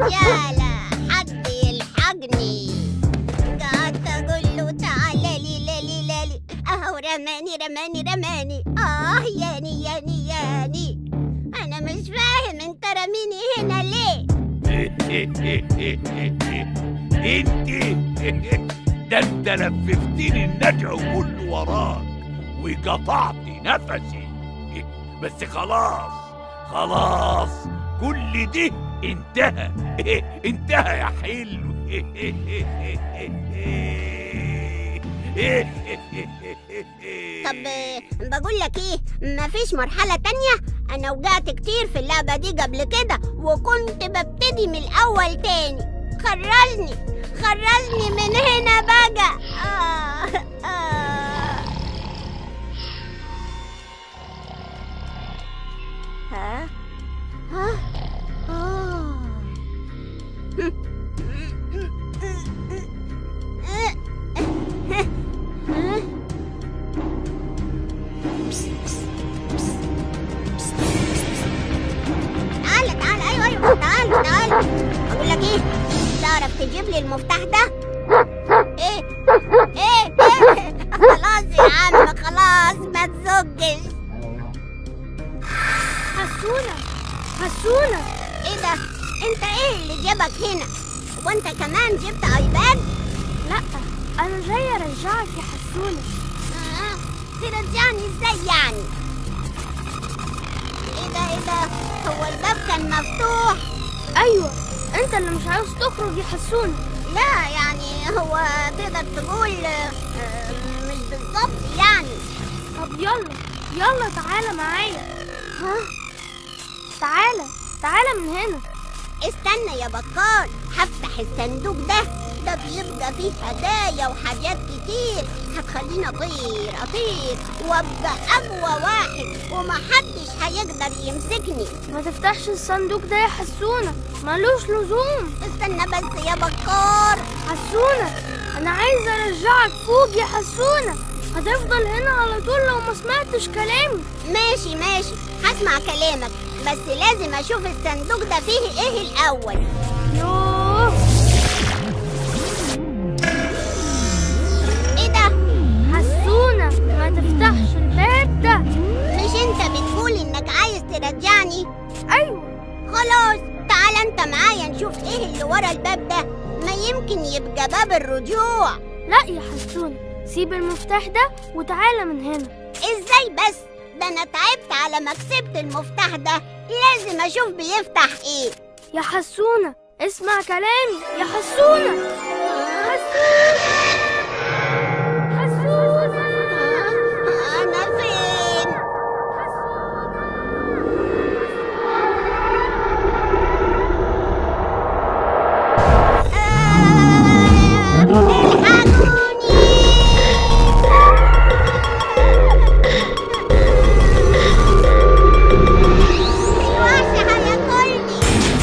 رجالة حد يلحقني قعدت أقول له تعالى لي لالي لالي أهو رماني رماني رماني آه ياني ياني ياني أنا مش فاهم أنت رميني هنا ليه انت ده انت لففتني النجع كله وراك وقطعت نفسي بس خلاص خلاص كل ده انتهى انتهى يا حلو طب آه، بقول لك ايه مفيش مرحلة تانية انا وقعت كتير في اللعبة دي قبل كده وكنت ببتدي من الاول تاني خرجني خرجني من هنا بقى آه آه. ها ها آه. تعالى تعالى ايوه ايوه تعالى تعالى اقول لك ايه تعرف تجيب لي المفتاح ده ايه ايه ايه خلاص يا عم خلاص ما تزجش حسونة حسونة ايه ده انت ايه اللي جابك هنا وانت كمان جبت ايباد لا أنا جاية أرجعك يا حسونة آه، ترجعني ازاي يعني ايه ده ايه ده هو الباب كان مفتوح أيوة أنت اللي مش عاوز تخرج يا حسونة لا يعني هو تقدر تقول آه، آه، مش بالظبط يعني طب يلا يلا تعالى معايا ها تعالى تعالى من هنا استنى يا بكار هفتح الصندوق ده ده بيبقى فيه هدايا وحاجات كتير هتخليني اطير اطير وابقى اقوى واحد ومحدش هيقدر يمسكني ما تفتحش الصندوق ده يا حسونة ملوش لزوم استنى بس يا بكار حسونة أنا عايزة أرجعك فوق يا حسونة هتفضل هنا على طول لو ما سمعتش كلامي ماشي ماشي هسمع كلامك بس لازم اشوف الصندوق ده فيه ايه الاول يوه ايه ده حسونة ما تفتحش الباب ده مش انت بتقول انك عايز ترجعني أيوة خلاص تعال انت معايا نشوف ايه اللي ورا الباب ده ما يمكن يبقى باب الرجوع لا يا حسونة سيب المفتاح ده وتعالى من هنا ازاي بس ده انا تعبت على ما كسبت المفتاح ده لازم اشوف بيفتح ايه يا حسونة اسمع كلامي يا حسونة حسونة حسونة انا فين آه، الحقوني الوحش هياكلني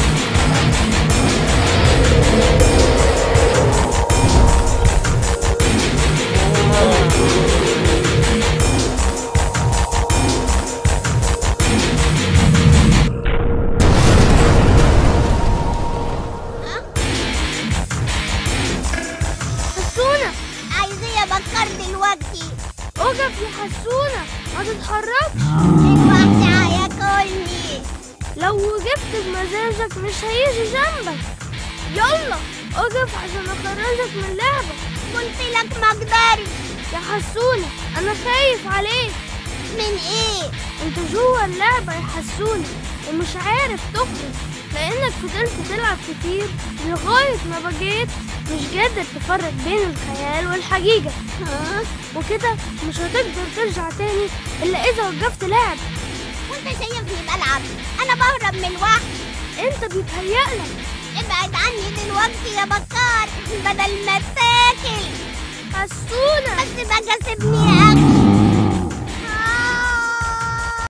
حسونة عايز ايه يا بكر دلوقتي اقف يا حسونة ما تتحركش الوحش هياكلني لو وقفت بمزاجك مش هيجي جنبك يلا اقف عشان اخرجك من اللعبة قلت لك ما اقدرش يا حسونة انا خايف عليك من ايه انت جوه اللعبة يا حسونة ومش عارف تخرج لانك فضلت تلعب كتير لغاية ما بقيت مش قادر تفرق بين الخيال والحقيقة ها وكده مش هتقدر ترجع تاني الا اذا وقفت لعب وانت شايفني بلعب انا بهرب من الوحش انت بيتهيألك ابعد عني دلوقتي يا بكار بدل ما تاكل حسونة بس بقى سيبني اكل